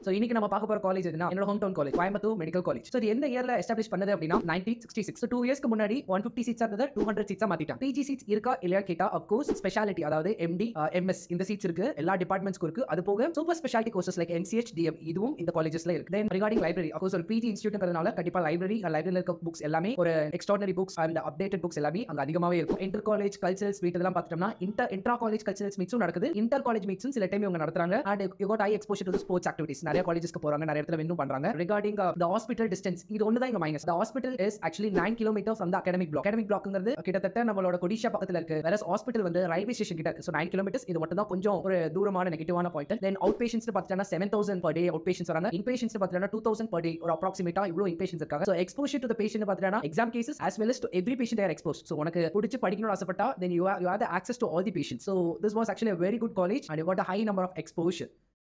so இன்னைக்கு நம்ம பார்க்க போற காலேஜ் எதுனா என்னோட home town college Coimbatore medical college so இது எந்த இயர்ல எஸ்டாப்ளிஷ் பண்ணது அப்படின்னா நைன்டீன் சிக்ஸ்டி சிக்ஸ் டூ இயர்ஸ்க்கு முன்னாடி ஒன் ஃபிஃப்டி சீட்ஸ் இருந்தது டூ ஹண்ட்ரட் சீட்ஸா மாத்திட்டாங்க பிஜி சீட்ஸ் இருக்கா இல்லையா கேட்டா அப்கோர்ஸ் ஸ்பெஷாலிட்டி அதாவது எம்டி எம்எஸ் இந்த சீட்ஸ் இருக்கு எல்லா டிபார்ட்மெண்ட்ஸ்க்கும் இருக்கு அது போக super speciality courses like MCh DM இதுவும் இந்த காலேஜஸ்ல இருக்கு தென் ரிகார்டிங் லைப்ரரி அப்கோர்ஸ் ஒரு பிஜி இன்ஸ்டியூட்ங்கிறதுனால கண்டிப்பா லைப்ரரி லைப்ரரியில் இருக்க புக்ஸ் எல்லாமே ஒரு extraordinary books and updated books எல்லாமே அங்க அதிகமாவே இருக்கும் இன்டர் காலேஜ் கல்ச்சரல்ஸ் மீட் இதெல்லாம் பார்த்துட்டோம்னா இன்டர் இன்ட்ரா காலேஜ் கல்ச்சரல்ஸ் மீட்ஸும் நடக்குது இன்டர் காலேஜ் மீட்ஸும் சில டைம் இவங்க நடத்துறாங்க and you got a exposure to sports activities நிறைய காலேஜஸ்க்கு போறாங்க நிறைய இடத்துல வின்னும் பண்றாங்க ரிகார்டிங் த ஹாஸ்பிட்டல் டிஸ்டன்ஸ் இது ஒன்று தான் இங்க minus the hospital is actually nine kilometre from the academic block academic பிளாக்ங்கிறது கிட்டத்தட்ட நம்மளோட கொடிஷா பக்கத்துல இருக்கு வேற ஹாஸ்பிட்டல் வந்து ரயில்வே ஸ்டேஷன் கிட்ட ஸோ நைன் கிலோமீட்டர்ஸ் இது மட்டும் தான் கொஞ்சம் ஒரு தூரமான நெகட்டிவான பாயிண்ட் தென் அவுட் பேஷன்ஸ் பார்த்தீங்கன்னா seven thousand per day out patients வராங்க இன் பேஷன்ஸ் பார்த்தீங்கன்னா டூ தௌசண்ட் பர் டே ஒரு அப்ராக்சிமேட்டா இவ்வளோ இன் பேஷன்ஸ் இருக்காங்க ஸோ எக்ஸ்போஷர் டு பேஷன் பார்த்தீங்கன்னா exam cases as well as to every patient they are exposed so உனக்கு பிடிச்சி படிக்கணும்னு ஆசைப்பட்டா then you have, you have the access to all the patients so this was actually a very good college and you got a high number of exposure